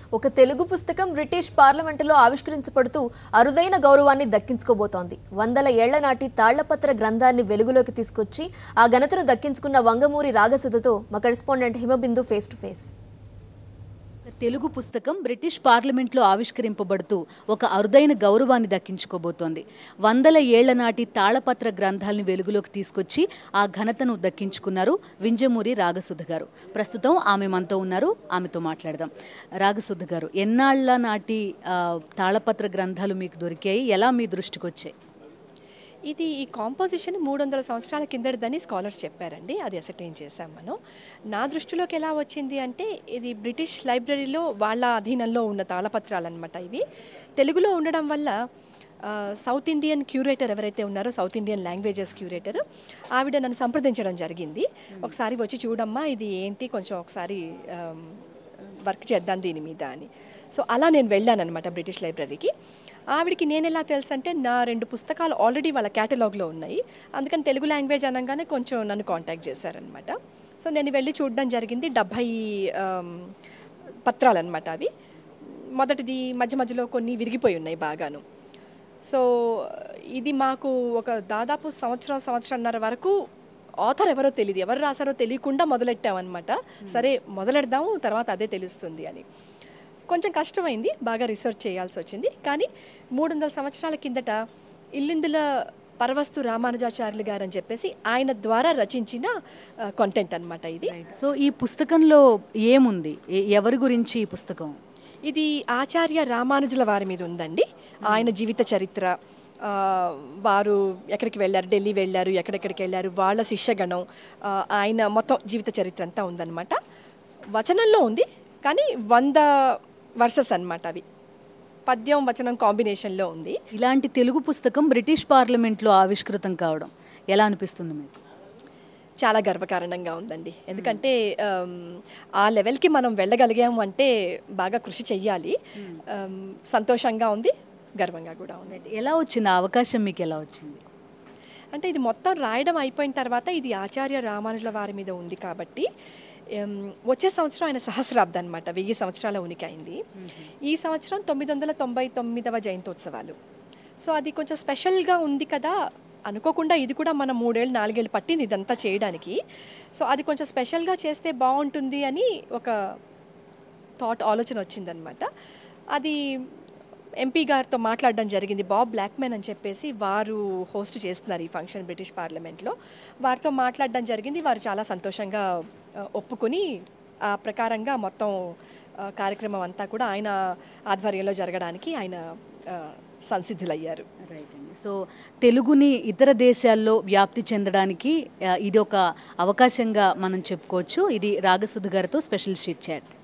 ఒక తెలుగు పుస్తకం బ్రిటిష్ పార్లమెంటులో ఆవిష్కరించబడుతూ అరుదైన గౌరవాన్ని దక్కించుకోబోతోంది వందల ఏళ్ల నాటి తాళ్లపత్ర గ్రంథాన్ని వెలుగులోకి తీసుకొచ్చి ఆ ఘనతను దక్కించుకున్న వంగమూరి రాగసుధతో మా correspondent Himabindu face to face Telugu పుస్తకం బ్రిటిష్ పార్లమెంట్లో ఆవిష్కరింపబడుతూ ఒక అరుదైన గౌరవాన్ని దక్కించుకోబోతోంది వందల ఏళ్ల నాటి తాళపత్ర గ్రంథాలని వెలుగులోకి తీసుకొచ్చి ఆ ఘనతను దక్కించుకున్నారు వింజమూరి రాగసుధ గారు ప్రస్తుతం ఆమె మనతో ఉన్నారు ఆమెతో మాట్లాడదాం రాగసుధ గారు ఎన్నాళ్ల నాటి ఆ, తాళపత్ర గ్రంథాలు మీకు దొరికాయి ఎలా మీ దృష్టికి వచ్చాయి ఇది ఈ కాంపోజిషన్ మూడు వందల సంవత్సరాల కిందటిదని స్కాలర్స్ చెప్పారండి అది అసర్టైన్ చేశాం మనం నా దృష్టిలోకి ఎలా వచ్చింది అంటే ఇది బ్రిటిష్ లైబ్రరీలో వాళ్ళ అధీనంలో ఉన్న తాళపత్రాలు అనమాట ఇవి తెలుగులో ఉండడం వల్ల ఆ, సౌత్ ఇండియన్ క్యూరేటర్ ఎవరైతే ఉన్నారో సౌత్ ఇండియన్ లాంగ్వేజెస్ క్యూరేటర్ ఆవిడ నన్ను సంప్రదించడం జరిగింది ఒకసారి వచ్చి చూడమ్మా ఇది ఏంటి కొంచెం ఒకసారి ఆమ్, వర్క్ చేద్దాం దీని మీద అని సో అలా నేను వెళ్ళాను అనమాట బ్రిటిష్ లైబ్రరీకి ఆవిడకి నేను ఎలా తెలుసు అంటే నా రెండు పుస్తకాలు ఆల్రెడీ వాళ్ళ క్యాటలాగ్లో ఉన్నాయి అందుకని తెలుగు లాంగ్వేజ్ అనగానే కొంచెం నన్ను కాంటాక్ట్ చేశారనమాట సో నేను వెళ్ళి చూడడం జరిగింది డెబ్భై పత్రాలు అనమాట అవి మొదటిది మధ్య మధ్యలో కొన్ని విరిగిపోయి ఉన్నాయి బాగాను సో ఇది మాకు ఒక దాదాపు సంవత్సరం సంవత్సరంన్నర వరకు ఆథర్ ఎవరో తెలియదు ఎవరు రాశారో తెలియకుండా మొదలెట్టామన్నమాట సరే మొదలెడదాము తర్వాత అదే తెలుస్తుంది అని కొంచెం కష్టమైంది బాగా రీసెర్చ్ చేయాల్సి వచ్చింది కానీ మూడు వందల సంవత్సరాల కిందట ఇల్లిందుల పరవస్తు రామానుజాచార్యులు గారు అని చెప్పేసి ఆయన ద్వారా రచించిన కంటెంట్ అన్నమాట ఇది సో ఈ పుస్తకంలో ఏముంది ఎ- ఎవరి గురించి ఈ పుస్తకం ఇది ఆచార్య రామానుజుల వారి మీద ఉందండి ఆయన జీవిత చరిత్ర ఆ, వారు ఎక్కడికి వెళ్ళారు ఢిల్లీ వెళ్ళారు ఎక్కడెక్కడికి వెళ్ళారు వాళ్ళ శిష్యగణం ఆ, ఆయన మొత్తం జీవిత చరిత్ర అంతా ఉందన్నమాట వచనంలో ఉంది కానీ వంద వర్సెస్ అన్నమాట అవి పద్యం వచనం కాంబినేషన్లో ఉంది ఇలాంటి తెలుగు పుస్తకం బ్రిటిష్ పార్లమెంట్లో ఆవిష్కృతం కావడం ఎలా అనిపిస్తుంది మీకు చాలా గర్వకారణంగా ఉందండి ఎందుకంటే ఆమ్, ఆ లెవెల్కి మనం వెళ్ళగలిగాము అంటే బాగా కృషి చెయ్యాలి ఆమ్, సంతోషంగా ఉంది గర్వంగా కూడా ఉంది ఎలా వచ్చింది ఆ అవకాశం మీకు ఎలా వచ్చింది అంటే ఇది మొత్తం రాయడం అయిపోయిన తర్వాత ఇది ఆచార్య రామానుజుల వారి మీద ఉంది కాబట్టి ఎం, వచ్చే సంవత్సరం ఆయన సహస్రాబ్దం అనమాట వెయ్యి సంవత్సరాల ఉనికి అయింది ఈ సంవత్సరం తొమ్మిది వందల తొంభై తొమ్మిదవ జయంతోత్సవాలు సో అది కొంచెం స్పెషల్గా ఉంది కదా అనుకోకుండా ఇది కూడా మనం మూడేళ్ళు నాలుగేళ్ళు పట్టింది ఇదంతా చేయడానికి సో అది కొంచెం స్పెషల్గా చేస్తే బాగుంటుంది అని ఒక థాట్ ఆలోచన వచ్చిందనమాట అది ఎంపీ గారితో మాట్లాడడం జరిగింది బాబ్ బ్లాక్మెన్ అని చెప్పేసి వారు హోస్ట్ చేస్తున్నారు ఈ ఫంక్షన్ బ్రిటిష్ పార్లమెంట్లో వారితో మాట్లాడడం జరిగింది వారు చాలా సంతోషంగా ఆ, ఒప్పుకొని ఆ ప్రకారంగా మొత్తం ఆ, కార్యక్రమం అంతా కూడా ఆయన ఆధ్వర్యంలో జరగడానికి ఆయన ఆ, సంసిద్ధులయ్యారు రైట్ అండి సో తెలుగుని ఇతర దేశాల్లో వ్యాప్తి చెందడానికి ఆ, ఇది ఒక అవకాశంగా మనం చెప్పుకోవచ్చు ఇది రాగసుధ గారితో స్పెషల్ షీట్ చాట్